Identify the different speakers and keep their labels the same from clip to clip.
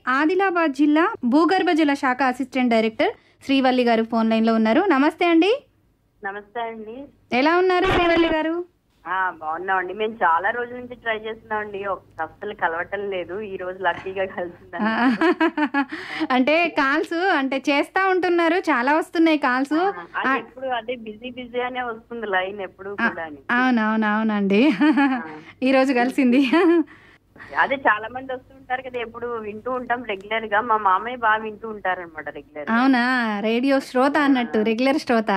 Speaker 1: ఆదిలాబాద్ జిల్లా భూగర్భ జల శాఖ అసిస్టెంట్ డైరెక్టర్ శ్రీవల్లి గారు ఫోన్ లైన్లో ఉన్నారు నమస్తే అండి
Speaker 2: నమస్తే అండి
Speaker 1: ఎలా ఉన్నారు శ్రీవల్లి గారు
Speaker 2: ఆ బాగున్నామండి మేము చాలా రోజుల నుంచి ట్రై చేస్తున్నామండి ఒక అస్సలు కలవటం లేదు ఈ రోజు లక్కీగా కలిసిందండి
Speaker 1: అంటే కాల్స్ అంటే చేస్తా ఉంటున్నారు చాలా వస్తున్నాయి కాల్స్
Speaker 2: అది ఎప్పుడు అదే బిజీ బిజీ అనే వస్తుంది లైన్ ఎప్పుడు కూడా అని.
Speaker 1: అవునవును అవునండి ఈరోజు కలిసింది
Speaker 2: అదే చాలా మంది వస్తుంటారు కదా ఎప్పుడు వింటూ ఉంటాం రెగ్యులర్ గా మా మామయ్య బాగా వింటూ ఉంటారు అనమాట రెగ్యులర్
Speaker 1: అవునా రేడియో శ్రోత అన్నట్టు రెగ్యులర్ శ్రోత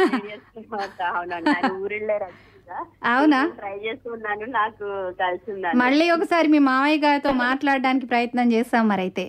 Speaker 2: అవునండి ఆయన ఊరెళ్ళారు actually గా.
Speaker 1: అవునా
Speaker 2: ట్రై చేస్తున్నాను నాకు కలిసిందండి
Speaker 1: మళ్ళీ ఒకసారి మీ మామయ్య గారితో మాట్లాడడానికి ప్రయత్నం చేస్తాం మరైతే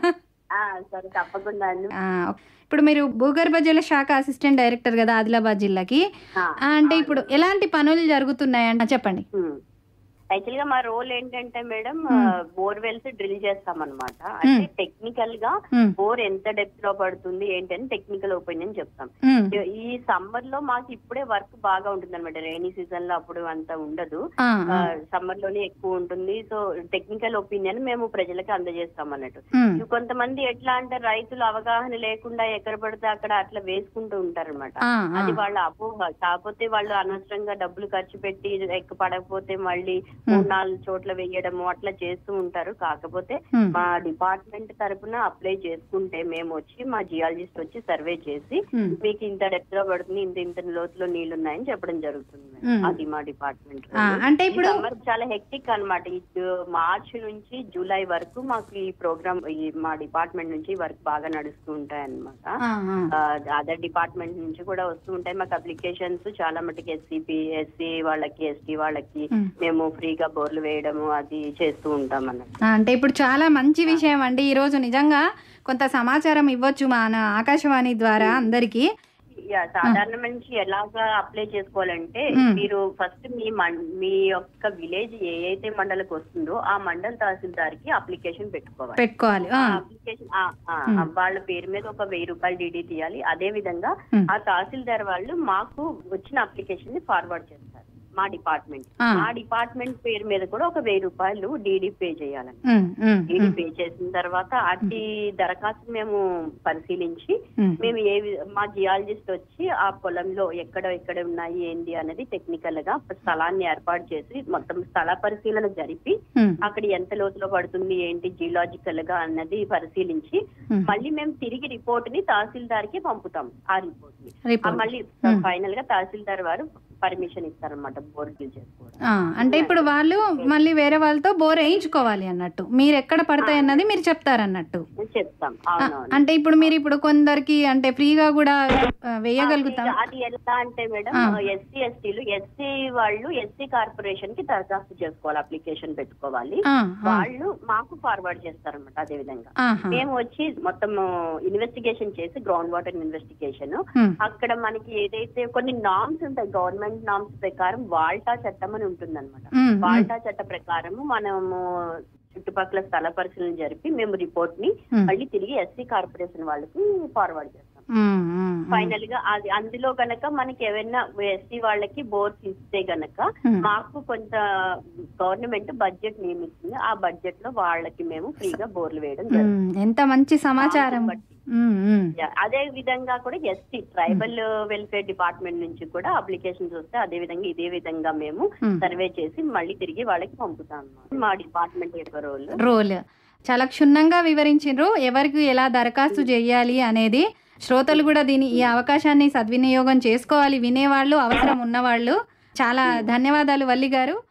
Speaker 2: ఆ, సరే తప్పకుండా అండి
Speaker 1: ఆ, ఇప్పుడు మీరు భూగర్భ జల శాఖ అసిస్టెంట్ డైరెక్టర్ కదా ఆదిలాబాద్ జిల్లాకి
Speaker 2: ఆ,
Speaker 1: ఆ, అంటే ఇప్పుడు ఎలాంటి పనులు జరుగుతున్నాయంట చెప్పండి
Speaker 2: యాక్చువల్ గా మా రోల్ ఏంటంటే మేడం బోర్వెల్స్ డ్రిల్ చేస్తాం అనమాట అంటే టెక్నికల్ గా
Speaker 1: ఉమ్,
Speaker 2: బోర్ ఎంత డెప్త్ లో పడుతుంది ఏంటని టెక్నికల్ ఒపీనియన్ చెప్తాం
Speaker 1: ఉమ్,
Speaker 2: ఈ సమ్మర్ లో మాకు ఇప్పుడే వర్క్ బాగా ఉంటుంది అనమాట రైనీ సీజన్ లో అప్పుడు అంత ఉండదు
Speaker 1: ఆ, ఆ,
Speaker 2: సమ్మర్ లోనే ఎక్కువ ఉంటుంది సో టెక్నికల్ ఒపీనియన్ మేము ప్రజలకు అందజేస్తాం అన్నట్టు
Speaker 1: ఉమ్,
Speaker 2: కొంతమంది ఎట్లా అంటే రైతులు అవగాహన లేకుండా ఎక్కడ పడితే అక్కడ అట్లా వేసుకుంటూ ఉంటారన్నమాట
Speaker 1: ఆ, ఆ,
Speaker 2: అది వాళ్ళ అపోహ కాకపోతే వాళ్ళు అనవసరంగా డబ్బులు ఖర్చు పెట్టి ఎక్క పడకపోతే మళ్ళీ మూడు నాలుగు చోట్ల వేయడము అట్లా చేస్తూ ఉంటారు కాకపోతే
Speaker 1: ఉమ్,
Speaker 2: మా డిపార్ట్మెంట్ తరపున అప్లై చేసుకుంటే మేము వచ్చి మా జియాలజిస్ట్ వచ్చి సర్వే చేసి
Speaker 1: ఉమ్,
Speaker 2: మీకు ఇంత డెప్త్ లో పడుతుంది ఇంత ఇంత లోతులో నీళ్లు ఉన్నాయని చెప్పడం జరుగుతుంది మేడం.
Speaker 1: మ్మ్.
Speaker 2: అది మా డిపార్ట్మెంట్
Speaker 1: ఆ, అంటే ఇప్పుడు
Speaker 2: సమ్మర్ చాలా హెక్టిక్ అన్నమాట ఈ మార్చ్ నుంచి జూలై వరకు మాకు ఈ ప్రోగ్రామ్ ఈ మా డిపార్ట్మెంట్ నుంచి వర్క్ బాగా నడుస్తూ ఉంటాయి అన్నమాట
Speaker 1: ఆ, ఆ,
Speaker 2: అదర్ డిపార్ట్మెంట్ నుంచి కూడా వస్తూ ఉంటాయి మాకు అప్లికేషన్స్ చాలా మటుకు ఎస్సీపీ ఎస్సీ వాళ్ళకి ఎస్టీ వాళ్ళకి
Speaker 1: ఉమ్.
Speaker 2: మేము ఫ్రీగా బోర్లు వేయడము అది చేస్తూ ఉంటాం అన్నమాట
Speaker 1: ఆ, అంటే ఇప్పుడు చాలా మంచి విషయం అండి ఈరోజు నిజంగా కొంత సమాచారం ఇవ్వచ్చు మన ఆకాశవాణి ద్వారా అందరికీ
Speaker 2: యా, సాధారణ మనిషి ఎలాగా అప్లై చేసుకోవాలంటే
Speaker 1: మ్మ్.
Speaker 2: మీరు ఫస్ట్ మీ మం- మీ యొక్క విలేజ్ ఏ అయితే మండలకు వస్తుందో ఆ మండల తహసీల్దార్ కి అప్లికేషన్ పెట్టుకోవాలి
Speaker 1: పెట్టుకోవాలి ఆ,
Speaker 2: అప్లికేషన్ ఆ, ఆ, వాళ్ళ పేరు మీద ఒక వెయ్యి రూపాయలు డీడీ తీయాలి అదే విధంగా
Speaker 1: మ్మ్.
Speaker 2: ఆ తహసీల్దార్ వాళ్ళు మాకు వచ్చిన అప్లికేషన్ ని ఫార్వర్డ్ చేస్తారు మా డిపార్ట్మెంట్
Speaker 1: ఆ.
Speaker 2: మా డిపార్ట్మెంట్ పేరు మీద కూడా ఒక వెయ్యి రూపాయలు డీడీ పే చేయాలండి
Speaker 1: ఉమ్, ఉమ్,
Speaker 2: డీడీ పే చేసిన తర్వాత అట్టి దరఖాస్తు మేము పరిశీలించి
Speaker 1: ఉమ్,
Speaker 2: మేము ఏ వి- మా జియాలజిస్ట్ వచ్చి ఆ పొలంలో ఎక్కడ ఎక్కడ ఉన్నాయి ఏంటి అనేది టెక్నికల్ గా స్థలాన్ని ఏర్పాటు చేసి మొత్తం స్థల పరిశీలన జరిపి
Speaker 1: ఉమ్,
Speaker 2: అక్కడ ఎంత లోతులో పడుతుంది ఏంటి జియలాజికల్ గా అన్నది పరిశీలించి
Speaker 1: ఉమ్.
Speaker 2: మళ్ళీ మేము తిరిగి రిపోర్ట్ ని తహసీల్దార్ కి పంపుతాం ఆ రిపోర్ట్ ని ఆ
Speaker 1: రిపోర్ట్
Speaker 2: మళ్ళీ ఫైనల్ గా తహసీల్దార్ వారు పర్మిషన్ ఇస్తారన్నమాట బోర్ డ్రిల్ చేసుకోవడం
Speaker 1: ఆ, అంటే ఇప్పుడు వాళ్ళు మళ్ళీ వేరే వాళ్ళతో బోర్ వేయించుకోవాలి అన్నట్టు మీరు ఎక్కడ పడతాయి అన్నది మీరు చెప్తారన్నట్టు
Speaker 2: చెప్తాం అవునవును
Speaker 1: అంటే ఇప్పుడు మీరు ఇప్పుడు కొందరికి అంటే ఫ్రీగా కూడా ఆ, వేయగలుగుతాం
Speaker 2: అది ఎలా అంటే మేడం ఎస్సీ ఎస్టీలు ఎస్సీ వాళ్ళు ఎస్సీ కార్పొరేషన్ కి దరఖాస్తు చేసుకోవాలి అప్లికేషన్ పెట్టుకోవాలి
Speaker 1: ఆ, ఆ,
Speaker 2: వాళ్ళు మాకు ఫార్వర్డ్ చేస్తారన్నమాట అదే విధంగా
Speaker 1: ఆహా.
Speaker 2: మేము వచ్చి మొత్తం ఇన్వెస్టిగేషన్ చేసి గ్రౌండ్ వాటర్ ఇన్వెస్టిగేషన్
Speaker 1: ఉమ్,
Speaker 2: అక్కడ మనకి ఏదైతే కొన్ని నామ్స్ ఉంటాయి గవర్నమెంట్ నామ్స్ ప్రకారం వాల్టా చట్టం అని ఉంటుంది అనమాట
Speaker 1: ఉమ్, ఉమ్,
Speaker 2: వాల్టా చట్ట ప్రకారము మనము చుట్టుపక్కల స్థల పరిశీలన జరిపి మేము రిపోర్ట్ ని
Speaker 1: ఉమ్,
Speaker 2: మళ్ళీ తిరిగి ఎస్సీ కార్పొరేషన్ వాళ్ళకి ఫార్వర్డ్ చేస్తాం
Speaker 1: ఉమ్, ఉమ్, ఉమ్.
Speaker 2: ఫైనల్ గా అది అందులో గనక మనకి ఏమైనా ఎస్సీ వాళ్ళకి బోర్స్ ఇస్తే గనక
Speaker 1: Hmm.
Speaker 2: మాకు కొంత గవర్నమెంట్ బడ్జెట్ నియమిస్తుంది ఆ బడ్జెట్ లో వాళ్ళకి మేము ఫ్రీగా బోర్లు వేయడం జరుగుతుంది
Speaker 1: ఉమ్, ఎంత మంచి సమాచారం
Speaker 2: బట్టి.
Speaker 1: ఉమ్, ఉమ్.
Speaker 2: Yeah, అదే విధంగా కూడా ఎస్టీ ట్రైబల్ వెల్ఫేర్ డిపార్ట్మెంట్ నుంచి కూడా అప్లికేషన్స్ వస్తే అదే విధంగా ఇదే విధంగా మేము
Speaker 1: Hmm.
Speaker 2: సర్వే చేసి మళ్ళీ తిరిగి వాళ్ళకి పంపుతాం అన్నమాట. మా డిపార్ట్మెంట్ యొక్క రోల్
Speaker 1: రోల్ చాలా క్షుణ్ణంగా వివరించారు ఎవరికి ఎలా దరఖాస్తు చేయాలి అనేది శ్రోతలు కూడా దీని ఈ అవకాశాన్ని సద్వినియోగం చేసుకోవాలి వినేవాళ్ళు అవసరం ఉన్నవాళ్ళు చాలా ధన్యవాదాలు వల్లి గారు